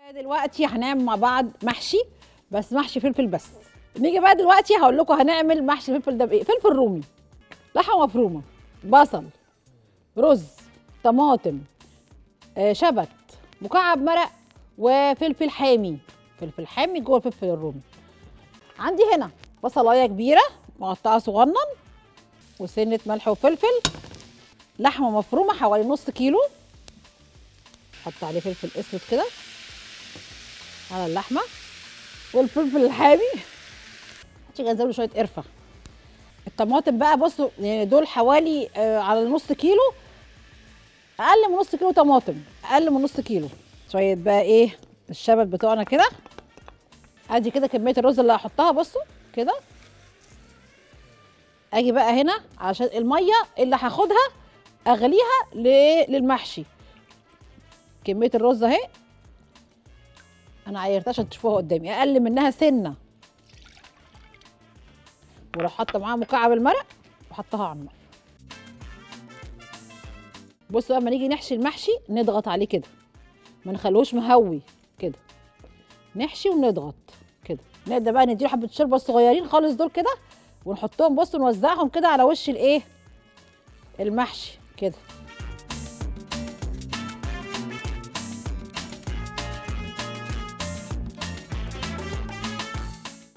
دلوقتي هنعمل مع بعض محشي بس محشي فلفل بس نيجي بقى دلوقتي هقول لكم هنعمل محشي الفلفل ده بايه فلفل رومي لحمه مفرومه بصل رز طماطم آه، شبت مكعب مرق وفلفل حامي فلفل حامي جوه الفلفل الرومي عندي هنا بصلايه كبيره مقطعه صغنن وسنه ملح وفلفل لحمه مفرومه حوالي نص كيلو حط عليه فلفل اسود كده على اللحمه والفلفل الحامي هتيجي انزل له شويه قرفه الطماطم بقى بصوا يعني دول حوالي آه على نص كيلو اقل من نص كيلو طماطم اقل من نص كيلو شويه بقى ايه الشبت بتوعنا كده ادي كده كميه الرز اللي هحطها بصوا كده اجي بقى هنا عشان الميه اللي هاخدها اغليها ل- للمحشي كميه الرز اهي انا عايرتها عشان تشوفوها قدامي اقل منها سنه ولو حاطه معاها مكعب المرق وحطها على النار بصوا لما نيجي نحشي المحشي نضغط عليه كده ما نخلوش مهوي كده نحشي ونضغط كده نبدا بقى نديله حبه الشوربه الصغيرين خالص دول كده ونحطهم بصوا نوزعهم كده على وش الايه المحشي كده